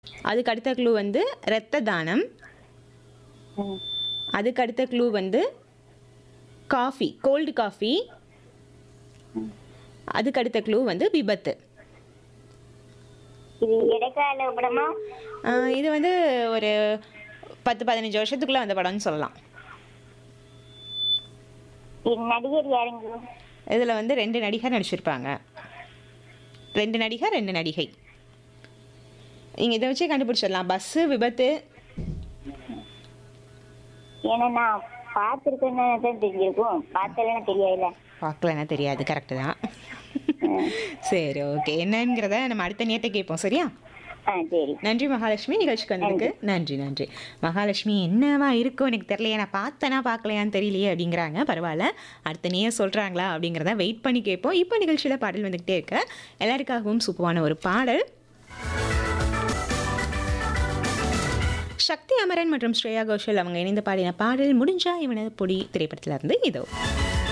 அதுக்கு அடுத்த க்ளூ வந்து இரத்த தானம் ம். அதுக்கு அடுத்த க்ளூ வந்து காஃபி கோல்டு காஃபி அதுக்கு அடுத்த க்ளூ வந்து விபத்து இது இடைக்கால படமா ஆஹ் இது வந்து ஒரு பத்து பதினஞ்சு வருஷத்துக்குள்ளே வந்த படம்னு சொல்லலாம் இது நடிகர் யாருங்க இதில் வந்து ரெண்டு நடிகர் நடிச்சிருப்பாங்க ரெண்டு நடிகர் ரெண்டு நடிகை நீங்கள் இதை வச்சே கண்டுபிடிச்சிடலாம் பஸ்ஸு விபத்து ஏன்னா நான் பார்த்துருக்கேன்னு தான் தெரிஞ்சிருக்கும் பார்த்தலன்னா தெரியாதுல்ல பார்க்கலன்னா தெரியாது கரெக்டு தான் சரி ஓகே என்னங்கிறத நம்ம அடுத்த நேரத்தை கேட்போம் சரியா ஆ சரி நன்றி மகாலட்சுமி நிகழ்ச்சிக்கு வந்ததுக்கு நன்றி நன்றி மகாலட்சுமி என்னவா இருக்கும் எனக்கு தெரியலையே நான் பார்த்தேனா பார்க்கலையான்னு தெரியலையே அப்படிங்கிறாங்க பரவாயில்ல அடுத்த நேரம் சொல்கிறாங்களா அப்படிங்கிறத வெயிட் பண்ணி கேட்போம் இப்போ நிகழ்ச்சியில் பாடல் வந்துக்கிட்டே இருக்க எல்லாருக்காகவும் சூப்பரான ஒரு பாடல் சக்தி அமரன் மற்றும் ஸ்ரேயா கோஷல் அவங்க இணைந்து பாடின பாடல் முடிஞ்சா இவனது பொடி திரைப்படத்துல இருந்து இதோ